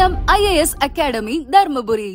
M IAS academy Dharmapuri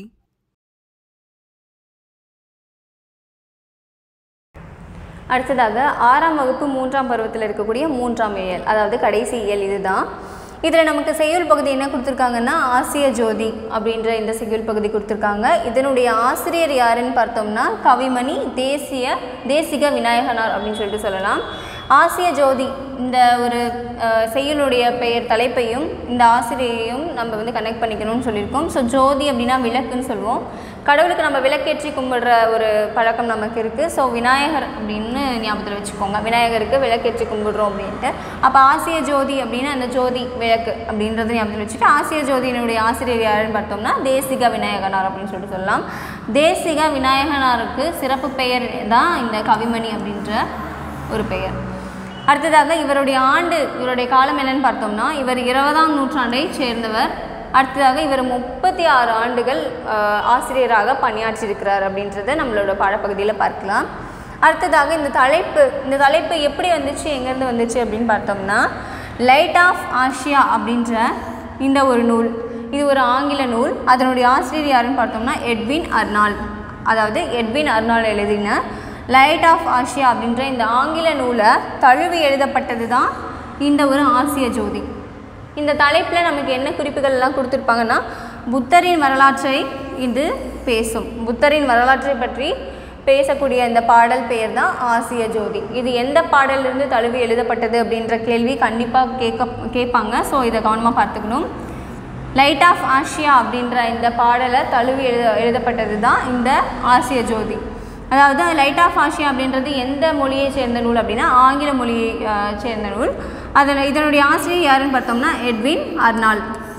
அடுத்ததாக ஆறாம் வகுப்பு மூன்றாம் பருவத்தில் இருக்கக்கூடிய மூன்றாம் இயல் அதாவது கடைசி இயல் இதுதான் இதில் நமக்கு செய்யுள் பகுதி என்ன கொடுத்துருக்காங்கன்னா ஆசிய ஜோதி அப்படின்ற இந்த செய்யுள் பகுதி கொடுத்துருக்காங்க இதனுடைய ஆசிரியர் யாருன்னு பார்த்தோம்னா கவிமணி தேசிய தேசிக விநாயகனார் அப்படின்னு சொல்லிட்டு சொல்லலாம் ஆசிய ஜோதி இந்த ஒரு அஹ், செய்யுளுடைய பெயர் தலைப்பையும் இந்த ஆசிரியரையும் நம்ம வந்து கனெக்ட் பண்ணிக்கணும்னு சொல்லியிருக்கோம் ஸோ ஜோதி அப்படின்னா விளக்குன்னு சொல்லுவோம் கடவுளுக்கு நம்ம விளக்கேற்றி கும்பிடுற ஒரு பழக்கம் நமக்கு இருக்குது ஸோ விநாயகர் அப்படின்னு ஞாபகத்தில் வச்சுக்கோங்க விநாயகருக்கு விளக்கேற்றி கும்பிடுறோம் அப்படின்ட்டு அப்போ ஆசிய ஜோதி அப்படின்னா அந்த ஜோதி விளக்கு அப்படின்றத ஞாபகத்தில் வச்சுட்டு ஆசிய ஜோதியினுடைய ஆசிரியர் யாருன்னு பார்த்தோம்னா தேசிக விநாயகனார் அப்படின்னு சொல்லிட்டு சொல்லலாம் தேசிக விநாயகனாருக்கு சிறப்பு பெயர் தான் இந்த கவிமணி அப்படின்ற ஒரு பெயர் அடுத்ததாக இவருடைய ஆண்டு இவருடைய காலம் என்னன்னு பார்த்தோம்னா இவர் இருபதாம் நூற்றாண்டை சேர்ந்தவர் அடுத்ததாக இவர் முப்பத்தி ஆறு ஆண்டுகள் ஆஹ், ஆசிரியராக பணியாற்றியிருக்கிறார் அப்படின்றத நம்மளோட பாடப்பகுதியில் பார்க்கலாம் அடுத்ததாக இந்த தலைப்பு இந்த தலைப்பு எப்படி வந்துச்சு எங்கேருந்து வந்துச்சு அப்படின்னு பார்த்தோம்னா லைட் ஆஃப் ஆசியா அப்படின்ற இந்த ஒரு நூல் இது ஒரு ஆங்கில நூல் அதனுடைய ஆசிரியர் யாருன்னு பார்த்தோம்னா எட்வின் அர்னால் அதாவது எட்வின் அர்னால் எழுதின லைட் ஆஃப் ஆசியா அப்படின்ற இந்த ஆங்கில நூலை தழுவி எழுதப்பட்டது தான் இந்த ஒரு ஆசிய ஜோதி இந்த தலைப்பில் நமக்கு என்ன குறிப்புகள்லாம் கொடுத்துருப்பாங்கன்னா புத்தரின் வரலாற்றை இது பேசும் புத்தரின் வரலாற்றை பற்றி பேசக்கூடிய இந்த பாடல் பெயர் தான் ஆசிய ஜோதி இது எந்த பாடலிருந்து தழுவி எழுதப்பட்டது அப்படின்ற கேள்வி கண்டிப்பாக கேட்க கேட்பாங்க ஸோ இதை கவனமாக பார்த்துக்கணும் லைட் ஆஃப் ஆசியா அப்படின்ற இந்த பாடலை தழுவி எழுத எழுதப்பட்டது தான் இந்த ஆசிய ஜோதி அதாவது லைட் ஆஃப் ஆசியா அப்படின்றது எந்த மொழியை சேர்ந்த நூல் அப்படின்னா ஆங்கில மொழியை அஹ், சேர்ந்த நூல் அதில் இதனுடைய ஆசிரியர் யாருன்னு பார்த்தோம்னா எட்வின் அர்னால்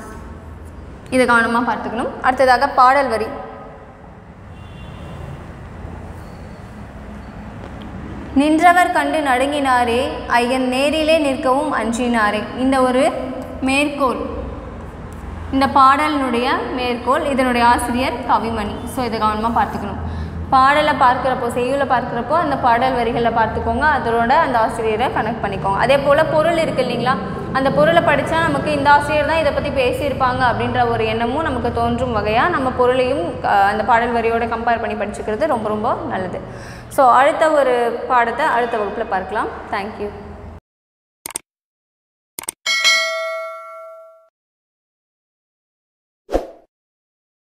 இதை கவனமாக பார்த்துக்கணும் அடுத்ததாக பாடல் வரி நின்றவர் கண்டு நடுங்கினாரே ஐயன் நேரிலே நிற்கவும் அஞ்சினாரே இந்த ஒரு மேற்கோள் இந்த பாடலினுடைய மேற்கோள் இதனுடைய ஆசிரியர் கவிமணி ஸோ இதை கவனமாக பார்த்துக்கணும் பாடலை பார்க்குறப்போ செய்யுளை பார்க்குறப்போ அந்த பாடல் வரிகளை பார்த்துக்கோங்க அதோட அந்த ஆசிரியரை கனெக்ட் பண்ணிக்கோங்க அதே போல் பொருள் இருக்குது இல்லைங்களா அந்த பொருளை படித்தா நமக்கு இந்த ஆசிரியர் தான் இதை பற்றி பேசியிருப்பாங்க அப்படின்ற ஒரு எண்ணமும் நமக்கு தோன்றும் வகையாக நம்ம பொருளையும் அஹ், அந்த பாடல் வரியோட கம்பேர் பண்ணி படிச்சுக்கிறது ரொம்ப ரொம்ப நல்லது ஸோ அடுத்த ஒரு பாடத்தை அடுத்த வகுப்பில் பார்க்கலாம் தேங்க்யூ